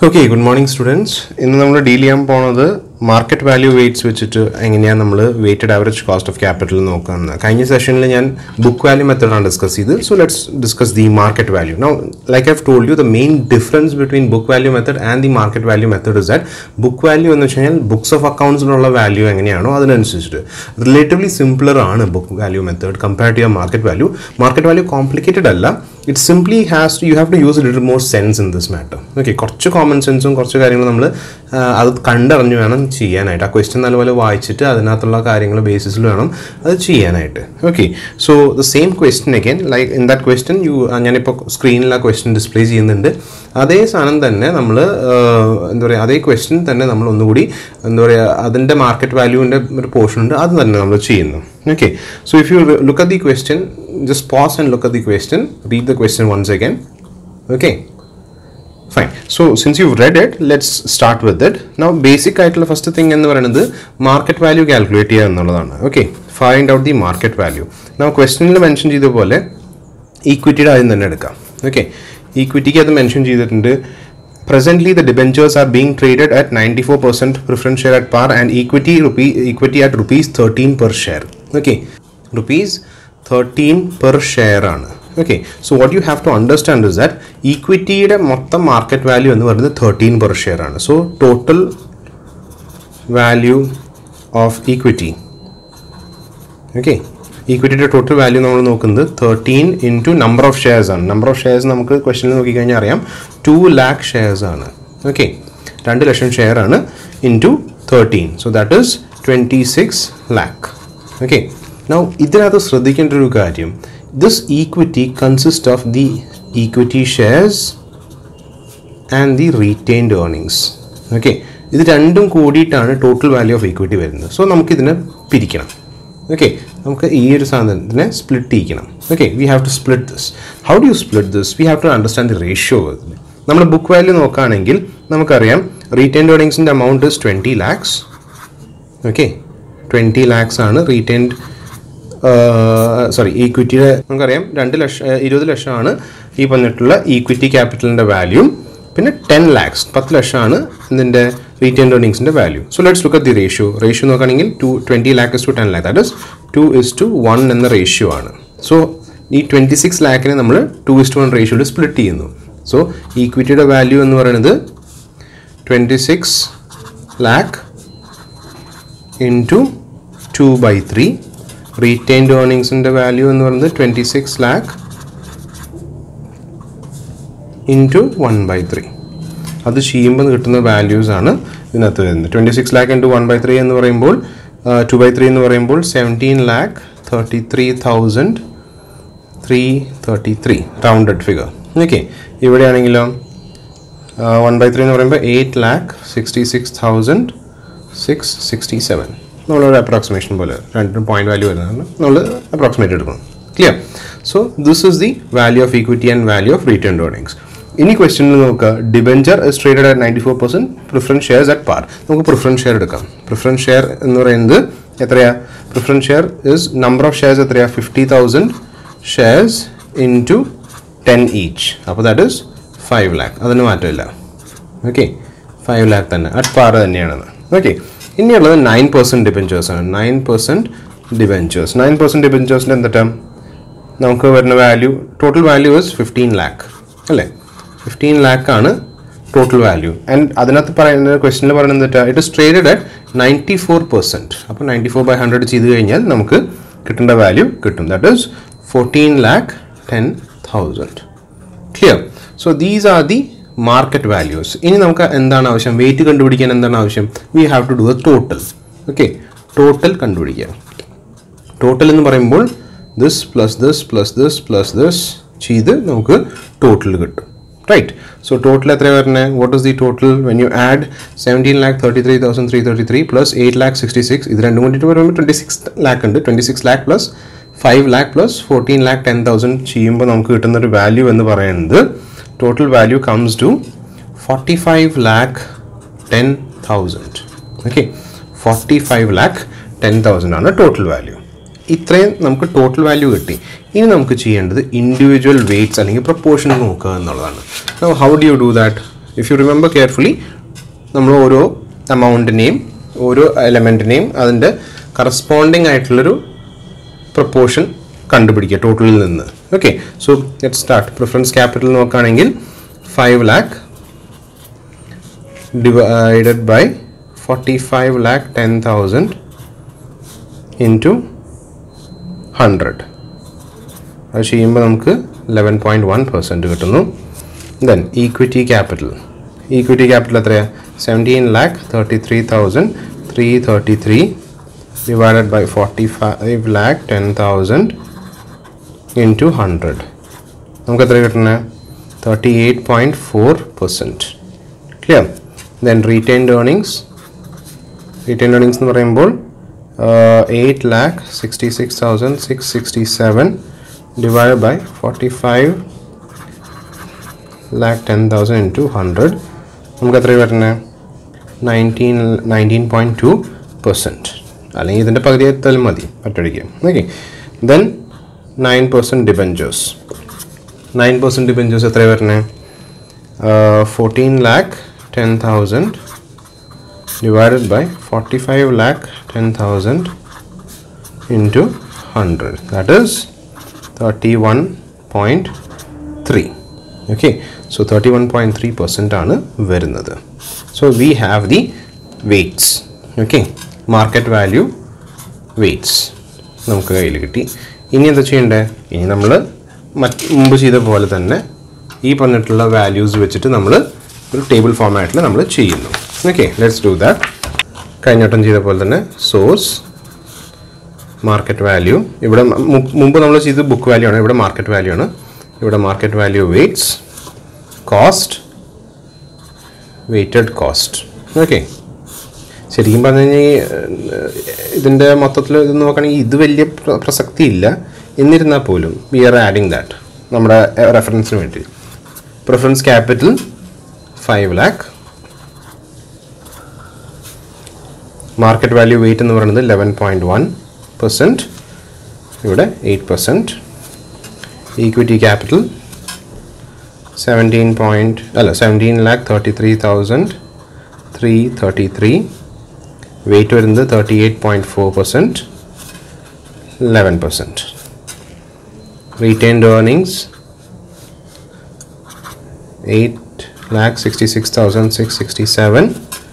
Okay good morning students ഇന്ന് നമ്മൾ deal ചെയ്യാൻ പോണത് മാർക്കറ്റ് വാല്യൂ വെയ്റ്റ്സ് വെച്ചിട്ട് എങ്ങനെയാണ് നമ്മൾ weighted average cost of capital നോക്കുന്നത് കഴിഞ്ഞ സെഷനിൽ ഞാൻ ബുക്ക് വാല്യൂ മെത്തഡാണ് ഡിസ്കസ് ചെയ്ത് so let's discuss the market value now like I have told you the main difference between book value method and the market value method is that book value എന്ന് വെച്ച് കഴിഞ്ഞാൽ books of അക്കൗണ്ട്സിലുള്ള value എങ്ങനെയാണോ അതിനനുസരിച്ചിട്ട് relatively simpler ആണ് book value method compare to your market value market value complicated അല്ല it simply has to you have to use little more sense in this matter okay കുറച്ച് common സെൻസും കുറച്ച് കാര്യങ്ങളും നമ്മൾ അത് കണ്ടറിഞ്ഞ് വേണം ചെയ്യാനായിട്ട് ആ ക്വസ്റ്റ്യൻ നല്ലപോലെ വായിച്ചിട്ട് അതിനകത്തുള്ള കാര്യങ്ങൾ ബേസിസിൽ വേണം അത് ചെയ്യാനായിട്ട് okay so the same question again like in that question you ഞാനിപ്പോൾ സ്ക്രീനിൽ ആ ക്വസ്റ്റ്യൻ ഡിസ്പ്ലേ ചെയ്യുന്നുണ്ട് അതേ സാധനം തന്നെ നമ്മൾ എന്താ പറയുക അതേ ക്വസ്റ്റ്യൻ തന്നെ നമ്മൾ ഒന്നുകൂടി എന്താ പറയുക അതിൻ്റെ മാർക്കറ്റ് വാല്യൂവിൻ്റെ ഒരു പോർഷൻ ഉണ്ട് അത് തന്നെ നമ്മൾ ചെയ്യുന്നു okay so if you look at the question just pause and look at the question read the question once again okay fine so since you read it let's start with it now basic ആയിട്ടുള്ള first thing എന്ന് പറയുന്നത് market value calculate ചെയ്യുക എന്നുള്ളതാണ് okay find out the market value നമ്മൾ ക്വസ്റ്റനിൽ mention ചെയ്ത പോലെ ഈക്വിറ്റിയുടെ ആദ്യം തന്നെ എടുക്കാം ഓക്കെ ഈക്വിറ്റിക്ക് അത് മെൻഷൻ ചെയ്തിട്ടുണ്ട് Presently, the debentures are being traded at 94% preference share at par and equity rupee equity at rupees 13 per share. Okay, rupees 13 per share ആണ് okay so what you have to understand is that ഈക്വിറ്റിയുടെ മൊത്തം market value എന്ന് പറയുന്നത് thirteen per share ആണ് so total value of equity okay ഈക്വിറ്റിയുടെ total value നമ്മൾ നോക്കുന്നത് thirteen into number of shares ആണ് നമ്പർ ഓഫ് ഷെയർസ് നമുക്ക് ക്വസ്റ്റനിൽ നോക്കിക്കഴിഞ്ഞാൽ അറിയാം ടു ലാക്ക് ഷെയർസ് ആണ് ഓക്കെ രണ്ട് ലക്ഷം ഷെയർ ആണ് into thirteen so that is twenty six lakh okay now ഇതിനകത്ത് ശ്രദ്ധിക്കേണ്ട ഒരു കാര്യം this equity consist of the equity shares and the retained earnings okay ഇത് രണ്ടും കൂടിയിട്ടാണ് ടോട്ടൽ വാല്യൂ ഓഫ് ഈക്വിറ്റി വരുന്നത് സോ നമുക്കിതിനെ പിരിക്കണം ഓക്കെ നമുക്ക് ഈ ഒരു സാധനത്തിനെ സ്പ്ലിറ്റ് ചെയ്യിക്കണം okay we have to split this how do you split this we have to understand the ratio നമ്മൾ ബുക്ക് വാല്യൂ നോക്കുകയാണെങ്കിൽ നമുക്കറിയാം റീറ്റെയിൻഡ് ഏർണിങ്സിൻ്റെ amount is twenty lakhs okay twenty lakhs ആണ് റീറ്റെയിൻഡ് സോറി ഈക്വിറ്റിയുടെ നമുക്കറിയാം രണ്ട് ലക്ഷം ഇരുപത് ലക്ഷമാണ് ഈ പറഞ്ഞിട്ടുള്ള ഈക്വിറ്റി ക്യാപിറ്റലിൻ്റെ വാല്യൂ പിന്നെ ടെൻ ലാക്സ് പത്ത് ലക്ഷമാണ് ഇതിൻ്റെ റീറ്റെയിൻ ഏർണിങ്സിൻ്റെ value so let's look at the ratio ratio നോക്കുകയാണെങ്കിൽ two twenty lakh is two ten lakh that is two is to one എന്ന റേഷ്യോ ആണ് സോ ഈ ട്വൻറ്റി സിക്സ് ലാക്കിനെ നമ്മൾ ടു ഇസ് ടു വൺ റേഷ്യോയിൽ സ്പ്ലിറ്റ് ചെയ്യുന്നു സോ ഈക്വിറ്റിയുടെ വാല്യൂ എന്ന് പറയുന്നത് twenty six lakh into two by three retained ഏർണിങ്സിൻ്റെ വാല്യൂ എന്ന് പറയുന്നത് twenty six lakh into one by three അത് ചെയ്യുമ്പോൾ കിട്ടുന്ന വാല്യൂസ് ആണ് ഇതിനകത്ത് വരുന്നത് twenty six lakh into one by three എന്ന് പറയുമ്പോൾ ടു ബൈ ത്രീ എന്ന് പറയുമ്പോൾ seventeen lakh thirty three thousand three thirty three rounded figure okay ഇവിടെയാണെങ്കിലോ വൺ ബൈ ത്രീ എന്ന് പറയുമ്പോൾ eight lakh sixty six thousand six sixty seven നമ്മളൊരു അപ്രോക്സിമേഷൻ പോലെ രണ്ട് പോയിന്റ് വാല്യൂ വരുന്നതാണ് നമ്മൾ അപ്രോക്സിമേറ്റ് എടുക്കണം clear so this is the value of equity and value of return earnings ഇനി ക്വസ്റ്റ്യനിൽ നോക്കുക debenture is traded at ninety four percent preference shares at par നമുക്ക് പ്രിഫറൻസ് ഷെയർ എടുക്കാം പ്രിഫറൻസ് ഷെയർ എന്ന് പറയുന്നത് എത്രയാ preference share is number of shares എത്രയാ fifty thousand shares into ten each അപ്പോൾ ദാറ്റ് ഇസ് ഫൈവ് ലാക്ക് അതിന് മാറ്റമില്ല okay five lakh തന്നെ അറ്റ് പാർ തന്നെയാണത് ഓക്കെ ഇനിയുള്ളത് നയൻ പെർസെൻറ്റ് ഡിബെഞ്ചേഴ്സ് ആണ് nine percent debentures nine percent ഡിബെഞ്ചേഴ്സിൻ്റെ എന്തിട്ടാ നമുക്ക് വരുന്ന value total value is fifteen lakh അല്ലേ ഫിഫ്റ്റീൻ ലാക്ക് ആണ് ടോട്ടൽ വാല്യൂ ആൻഡ് അതിനകത്ത് പറയുന്ന ക്വസ്റ്റിനിൽ പറയുന്നത് എന്താ it is traded at ninety four percent അപ്പോൾ നയൻറ്റി ഫോർ ബൈ ഹൺഡ്രഡ് ചെയ്ത് കഴിഞ്ഞാൽ നമുക്ക് കിട്ടേണ്ട വാല്യൂ കിട്ടും that is fourteen lakh ten thousand clear so these are the market values ഇനി നമുക്ക് എന്താണ് ആവശ്യം വെയിറ്റ് കണ്ടുപിടിക്കാൻ എന്താണ് ആവശ്യം we have to do the total okay total കണ്ടുപിടിക്കുക ടോട്ടൽ എന്ന് പറയുമ്പോൾ this plus this plus this plus this ചെയ്ത് നമുക്ക് ടോട്ടൽ കിട്ടും റൈറ്റ് സോ ടോട്ടൽ എത്ര വരുന്നത് what is the total when you add seventeen lakh thirty three thousand three thirty three plus eight lakh sixty six ഇത് രണ്ടും കൂടിയിട്ട് പറയുമ്പോൾ ട്വൻറ്റി സിക്സ് ലാക്ക് ഉണ്ട് twenty six lakh plus five lakh plus fourteen lakh ten thousand ചെയ്യുമ്പോൾ നമുക്ക് കിട്ടുന്ന ഒരു വാല്യൂ എന്ന് പറയുന്നത് total value comes to forty five lakh ten thousand okay forty five lakh ten thousand ആണ് ടോട്ടൽ വാല്യൂ ഇത്രയും നമുക്ക് ടോട്ടൽ വാല്യൂ കിട്ടി ഇനി നമുക്ക് ചെയ്യേണ്ടത് ഇൻഡിവിജ്വൽ വെയ്റ്റ്സ് അല്ലെങ്കിൽ പ്രപ്പോർഷൻ നോക്കുക എന്നുള്ളതാണ് how do you do that if you remember carefully നമ്മൾ ഓരോ എമൗണ്ടിനെയും ഓരോ എലമെൻറ്റിനെയും അതിൻ്റെ കറസ്പോണ്ടിങ് ആയിട്ടുള്ളൊരു പ്രപ്പോർഷൻ കണ്ടുപിടിക്കുക ടോട്ടലിൽ നിന്ന് okay so let start preference capital നോക്കുകയാണെങ്കിൽ five lakh divided by forty five lakh ten thousand into hundred അത് ചെയ്യുമ്പോൾ നമുക്ക് ലെവൻ പോയിൻറ്റ് വൺ പെർസെൻറ്റ് കിട്ടുന്നു then equity capital equity capital എത്രയാണ് seventeen lakh thirty three thousand three thirty three divided by forty five lakh ten thousand into hundred നമുക്ക് എത്ര കിട്ടുന്നത് thirty eight point four percent clear then retained earnings retain earnings എന്ന് പറയുമ്പോൾ eight lakh sixty six thousand six sixty seven divide by forty five lakh ten thousand into hundred നമുക്ക് എത്ര വരുന്നത് nineteen nineteen point two percent അല്ലെങ്കിൽ ഇതിൻ്റെ പകുതി എത്താലും മതി ഒറ്റയടിക്ക് okay then nine percent debentures nine percent debentures എത്ര വരുന്നത് fourteen lakh ten thousand divided by 45 lakh 10,000 into 100 that is 31.3 okay so 31.3 percent ആണ് വരുന്നത് so we have the weights okay market value weights നമുക്ക് കയ്യിൽ കിട്ടി ഇനി എന്താ ചെയ്യണ്ടേ ഇനി നമ്മൾ മറ്റ് മുമ്പ് ചെയ്ത പോലെ തന്നെ ഈ പറഞ്ഞിട്ടുള്ള വാല്യൂസ് വെച്ചിട്ട് നമ്മൾ ഒരു ടേബിൾ ഫോമാറ്റിൽ നമ്മൾ ചെയ്യുന്നു ഓക്കെ ലെറ്റ്സ് ഡു ദാറ്റ് കഴിഞ്ഞവട്ടം ചെയ്ത പോലെ തന്നെ സോഴ്സ് മാർക്കറ്റ് വാല്യൂ ഇവിടെ മു- മുമ്പ് നമ്മൾ ചെയ്തത് ബുക്ക് വാല്യൂ ആണ് ഇവിടെ മാർക്കറ്റ് വാല്യൂ ആണ് ഇവിടെ market value weights cost weighted cost okay ശരിക്കും പറഞ്ഞു കഴിഞ്ഞാൽ ഈ, ഏഹ്, ഇതിൻ്റെ മൊത്തത്തിൽ ഇത് നോക്കുകയാണെങ്കിൽ ഇത് വലിയ പ്ര- പ്രസക്തി ഇല്ല എന്നിരുന്നാൽ പോലും വി ആർ ആഡിങ് ദാറ്റ് നമ്മുടെ റെഫറൻസിന് വേണ്ടി preference capital five lakh market value weight എന്ന് പറയുന്നത് ലെവൻ പോയിൻറ്റ് വൺ പെർസെൻറ്റ് ഇവിടെ eight percent equity capital seventeen point അല്ല seventeen lakh thirty three thousand three thirty three weight വരുന്നത് thirty eight point four percent eleven percent retained earnings eight lakh sixty six thousand six sixty seven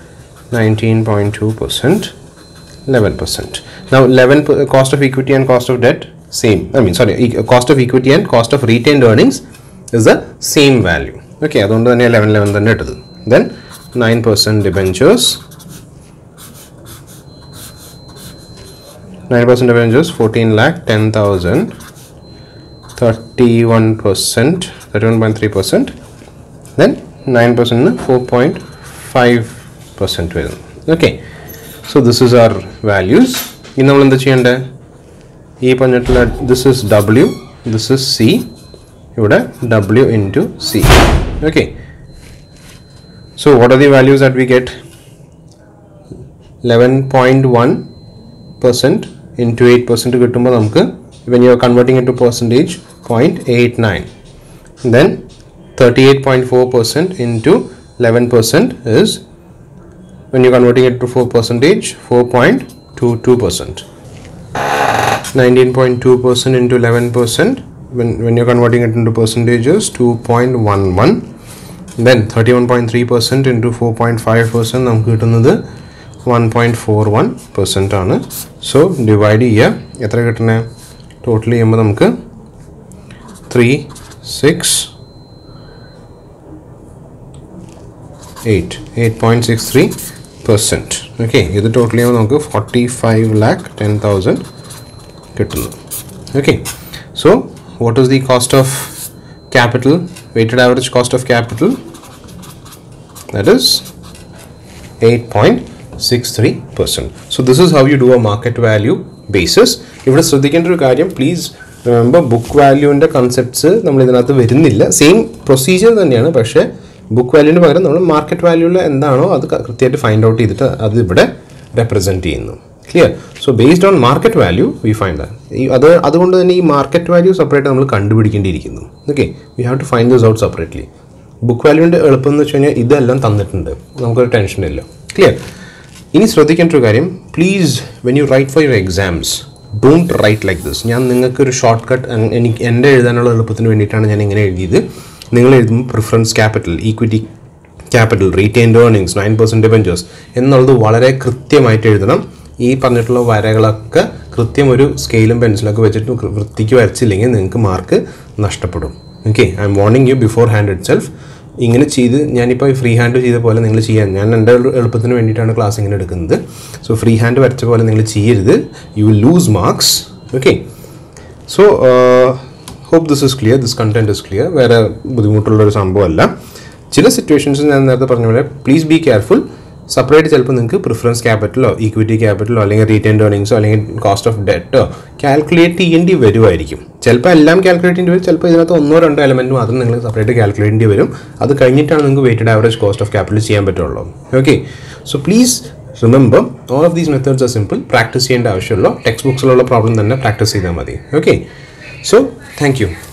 19.2%, 11%. Now, 11 per- cost of equity and cost of debt, same. I mean, sorry, e- cost of equity and cost of retained earnings is the same value. Okay, അതുകൊണ്ട് തന്നെ eleven eleven തന്നെ ഇട്ടത് then nine percent debentures nine percent debentures fourteen lakh ten thousand thirty one percent thirty one point three percent then nine പെർസെൻറ്റിന് four point five percent വരുന്നു okay so this is are values ഇനി നമ്മൾ എന്താ ചെയ്യേണ്ടത് ഈ പറഞ്ഞിട്ടുള്ള this is W this is C ഇവിടെ W into C okay so what are the values that we get eleven point one percent into eight percent കിട്ടുമ്പോൾ നമുക്ക് when you are converting into percentage point eight nine then 38.4% into 11% is when you're converting it to 4 percentage 4.22% 19.2% into 11% when, when you're converting it into percentages 2.11 then 31.3% into 4.5% നമുക്ക് കിട്ടുന്നത് one point four one percent ആണ് so divide ചെയ്യുക എത്ര കിട്ടണേ total ചെയ്യുമ്പോൾ നമുക്ക് three six eight eight point six three percent okay ഇത് total ചെയ്യുമ്പോൾ നമുക്ക് forty five lakh ten thousand കിട്ടുന്നു okay so what is the cost of capital weighted average cost of capital that is eight point six three percent so this is how you do a market value basis ഇവിടെ ശ്രദ്ധിക്കേണ്ട ഒരു കാര്യം please remember book വാല്യൂവിൻ്റെ concepts നമ്മൾ ഇതിനകത്ത് വരുന്നില്ല same procedure തന്നെയാണ് പക്ഷേ ബുക്ക് വാല്യൂവിന് പകരം നമ്മൾ മാർക്കറ്റ് വാല്യൂവിൽ എന്താണോ അത് ക- കൃത്യമായിട്ട് ഫൈൻഡ് ഔട്ട് ചെയ്തിട്ട് അത് ഇവിടെ റെപ്രസെൻറ്റ് ചെയ്യുന്നു clear so based on market value we find ഈ അത് അതുകൊണ്ട് തന്നെ ഈ മാർക്കറ്റ് വാല്യൂ സെപ്പറേറ്റ് നമ്മൾ കണ്ടുപിടിക്കേണ്ടിയിരിക്കുന്നു okay we have to find this out separately book വാല്യൂവിൻ്റെ എളുപ്പം എന്ന് വെച്ച് കഴിഞ്ഞാൽ ഇതെല്ലാം തന്നിട്ടുണ്ട് നമുക്കൊരു ടെൻഷനില്ല ക്ലിയർ ഇനി ശ്രദ്ധിക്കേണ്ട ഒരു കാര്യം please when you write for your exams don't write like this ഞാൻ നിങ്ങൾക്കൊരു ഷോർട്ട് കട്ട് എനിക്ക് എൻ്റെ എഴുതാനുള്ള എളുപ്പത്തിന് വേണ്ടിയിട്ടാണ് ഞാൻ ഇങ്ങനെ എഴുതിയത് നിങ്ങൾ എഴുതുമ്പോൾ preference capital equity capital retained earnings nine percent debentures എന്നുള്ളത് വളരെ കൃത്യമായിട്ട് എഴുതണം ഈ പറഞ്ഞിട്ടുള്ള വരകളൊക്കെ കൃത്യം ഒരു സ്കെയിലും പെൻസിലൊക്കെ വെച്ചിട്ട് കൃ- വൃത്തിക്ക് വരച്ചില്ലെങ്കിൽ നിങ്ങൾക്ക് മാർക്ക് നഷ്ടപ്പെടും okay I'm warning you beforehand itself ഇങ്ങനെ ചെയ്ത് ഞാനിപ്പോൾ ഫ്രീ ഹാൻഡ് ചെയ്ത പോലെ നിങ്ങൾ ചെയ്യാൻ ഞാൻ എൻ്റെ എളു- എളുപ്പത്തിന് വേണ്ടിയിട്ടാണ് ക്ലാസ് ഇങ്ങനെ എടുക്കുന്നത് സോ ഫ്രീ ഹാൻഡ് വരച്ച പോലെ നിങ്ങൾ ചെയ്യരുത് you will lose marks okay so hope this is clear this content is clear വേറെ ബുദ്ധിമുട്ടുള്ളൊരു സംഭവമല്ല ചില സിറ്റുവേഷൻസ് ഞാൻ നേരത്തെ പറഞ്ഞ പോലെ പ്ലീസ് ബി കെയർഫുൾ സെപ്പറേറ്റ് ചിലപ്പോൾ നിങ്ങൾക്ക് പ്രിഫറൻസ് ക്യാപിറ്റലോ ഈക്വിറ്റി ക്യാപിറ്റലോ അല്ലെങ്കിൽ റീറ്റെയിൻ ഏർണിങ്സോ അല്ലെങ്കിൽ കോസ്റ്റ് ഓഫ് ഡെറ്റോ കാൽക്കുലേറ്റ് ചെയ്യേണ്ടി വരുമായിരിക്കും ചിലപ്പോൾ എല്ലാം കാൽക്കുലേറ്റ് ചെയ്യേണ്ടി വരും ചിലപ്പോൾ ഇതിനകത്ത് ഒന്നോ രണ്ടോ എലമെൻറ്റ് മാത്രം നിങ്ങൾ സെപ്പറേറ്റ് കാൽക്കുലേറ്റ് ചെയ്യേണ്ടി വരും അത് കഴിഞ്ഞിട്ടാണ് നിങ്ങൾക്ക് weighted average cost of capital ചെയ്യാൻ പറ്റുള്ളൂ okay so please remember all of these methods are simple practice ചെയ്യേണ്ട ആവശ്യമുള്ളൂ ടെക്സ്റ്റ് ബുക്സിലുള്ള പ്രോബ്ലം തന്നെ പ്രാക്ടീസ് ചെയ്താൽ മതി ഓക്കെ സോ താങ്ക് യു